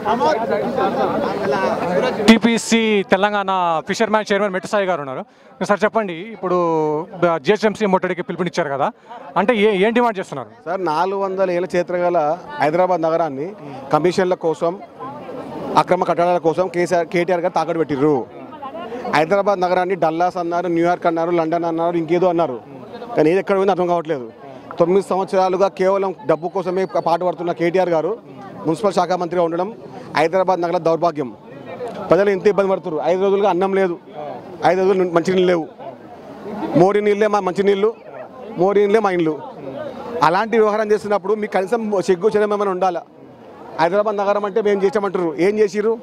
TPC Telangana fisherman chairman Mettusai గారు ఉన్నారు sir చెప్పండి ఇప్పుడు జిహెచ్ఎంసీ ముట్టడికి పిలుపునిచ్చారు కదా అంటే ఏ ఏం డిమాండ్ చేస్తున్నారు సార్ నాలుగు వందల ఏళ్ళ చరిత్ర గల హైదరాబాద్ నగరాన్ని కమిషన్ల కోసం అక్రమ కట్టడాల కోసం కేసీఆర్ కేటీఆర్ గారు తాకట్టు పెట్టిర్రు హైదరాబాద్ నగరాన్ని డల్లాస్ అన్నారు న్యూయార్క్ అన్నారు లండన్ అన్నారు ఇంకేదో అన్నారు కానీ ఏది ఎక్కడ పోయిందో అర్థం కావట్లేదు తొమ్మిది సంవత్సరాలుగా కేవలం డబ్బు కోసమే పాటుపడుతున్న కేటీఆర్ గారు మున్సిపల్ శాఖ మంత్రిగా ఉండడం హైదరాబాద్ నగర దౌర్భాగ్యం ప్రజలు ఎంత ఇబ్బంది పడుతున్నారు ఐదు రోజులుగా అన్నం లేదు ఐదు రోజులు మంచినీళ్ళు లేవు మోరీ నీళ్ళే మా మంచినీళ్ళు మోరీ నీళ్ళే మా ఇండ్లు అలాంటి వ్యవహారం చేస్తున్నప్పుడు మీకు కనీసం సిగ్గు చర్యం ఏమైనా ఉండాలా హైదరాబాద్ నగరం అంటే మేము చేసామంటారు ఏం చేసిర్రు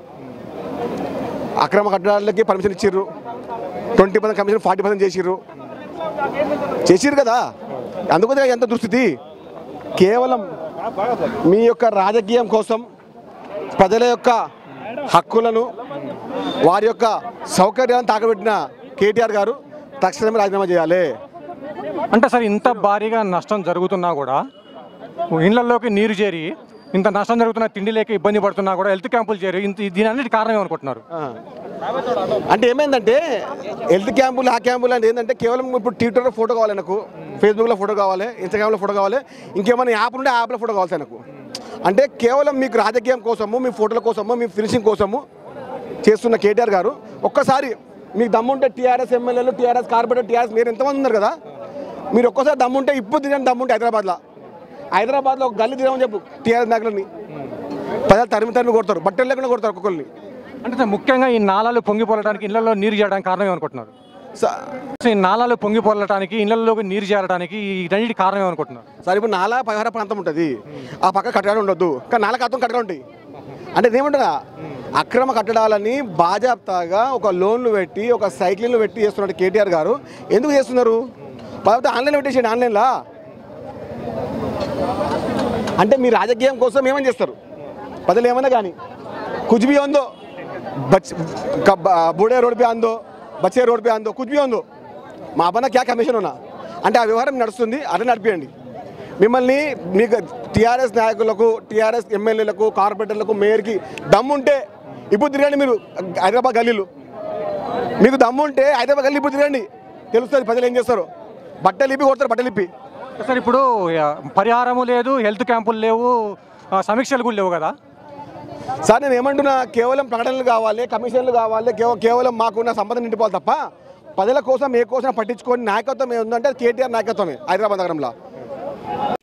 అక్రమ కట్టడాలకి పర్మిషన్ ఇచ్చిర్రు twenty percent commission forty percent చేసిర్రు చేసిర్రు కదా అందుకోసం ఎంత దుస్థితి కేవలం మీ యొక్క రాజకీయం కోసం ప్రజల యొక్క హక్కులను వారి యొక్క సౌకర్యాలను తాకబెట్టిన కేటీఆర్ గారు తక్షణమే రాజీనామా చేయాలి అంటే సార్ ఇంత భారీగా నష్టం జరుగుతున్నా కూడా ఇళ్లలోకి నీరు చేరి ఇంత నష్టం జరుగుతున్న తిండి లేక ఇబ్బంది పడుతున్నా కూడా హెల్త్ క్యాంపులు చేరి ఇంత దీని అన్నిటి కారణం ఏమనుకుంటున్నారు ఆ. అంటే ఏమైందంటే హెల్త్ క్యాంపులు ఆ క్యాంపులు అంటే ఏంటంటే కేవలం ఇప్పుడు ట్విట్టర్లో ఫోటో కావాలి నాకు ఫేస్బుక్లో ఫోటో కావాలి ఇన్స్టాగ్రామ్లో ఫోటో కావాలి ఇంకేమైనా యాప్ ఉంటే ఆ యాప్లో ఫోటో కావాలి నాకు అంటే కేవలం మీకు రాజకీయం కోసము మీ ఫోటోల కోసము మీ ఫినిషింగ్ కోసము చేస్తున్న కేటీఆర్ గారు ఒక్కసారి మీకు దమ్ముంటే టీఆర్ఎస్ ఎమ్మెల్యేలు టీఆర్ఎస్ కార్పొరేటర్ టీఆర్ఎస్ మీరు ఎంతమంది ఉన్నారు కదా మీరు ఒక్కసారి దమ్ముంటే ఇప్పుడు తిరగని దమ్ముంటే హైదరాబాద్లో హైదరాబాద్లో ఒక గల్లీ తిరగమని చెప్పు టీఆర్ఎస్ నాయకులని ప్రజలు తరిమి తరిమి కొడతారు బట్టలు లేకుండా కొడతారు ఒక్కొక్కరిని అంటే సార్ ముఖ్యంగా ఈ నాలాలు పొంగిపోలడానికి ఇళ్లలో నీరు చేయడానికి కారణం ఏమనుకుంటున్నారు స- ఈ నాలాలు పొంగిపోలటానికి ఇళ్లలోకి నీరు చేరడానికి ఈ రెండింటి కారణం ఏమనుకుంటున్నారు సరే ఇప్పుడు నాలా పరిహార ప్రాంతం ఉంటుంది ఆ పక్క కట్టడాలు ఉండొద్దు కానీ నాలా కాతం కట్టడాలు ఉంటాయి అంటే ఏముంటుందా అక్రమ కట్టడాలని బాజాప్తాగా ఒక లోన్లు పెట్టి ఒక సైక్లింగ్లు పెట్టి చేస్తున్నట్టు కేటీఆర్ గారు ఎందుకు చేస్తున్నారు కాకపోతే ఆన్లైన్ పెట్టేసేయండి ఆన్లైన్లా అంటే మీ రాజకీయం కోసం ఏమని చేస్తారు ప్రజలు ఏమన్నా కానీ कुछ भी हों दो बच कब बूढ़े रोड पे आंदो బచ్చే రోడ్ పే అందో కుచ్ బి అందో మా అబ్బన క్యా కమిషన్ ఉన్నా అంటే ఆ వ్యవహారం నడుస్తుంది అదే నడిపియండి మిమ్మల్ని మీకు టీఆర్ఎస్ నాయకులకు టీఆర్ఎస్ ఎమ్మెల్యేలకు కార్పొరేటర్లకు మేయర్కి దమ్ముంటే ఇప్పుడు తిరగండి మీరు హైదరాబాద్ గల్లీలు మీకు దమ్ముంటే హైదరాబాద్ గల్లీ ఇప్పుడు తిరగండి తెలుస్తుంది ప్రజలు ఏం చేస్తారు బట్టలు ఇప్పి కొడతారు బట్టలు ఇప్పి సార్ ఇప్పుడు ఆ, పరిహారము లేదు హెల్త్ క్యాంపులు లేవు ఆ, సమీక్షలు కూడా లేవు కదా సార్ నేను ఏమంటున్నా కేవలం ప్రకటనలు కావాలి కమిషన్లు కావాలి కేవ- కేవలం మాకున్న సంపద నిండిపోవాలి తప్ప ప్రజల కోసం ఏ కోసం పట్టించుకొని నాయకత్వం ఏముందంటే అది కేటీఆర్ నాయకత్వమే హైదరాబాద్ నగరంలో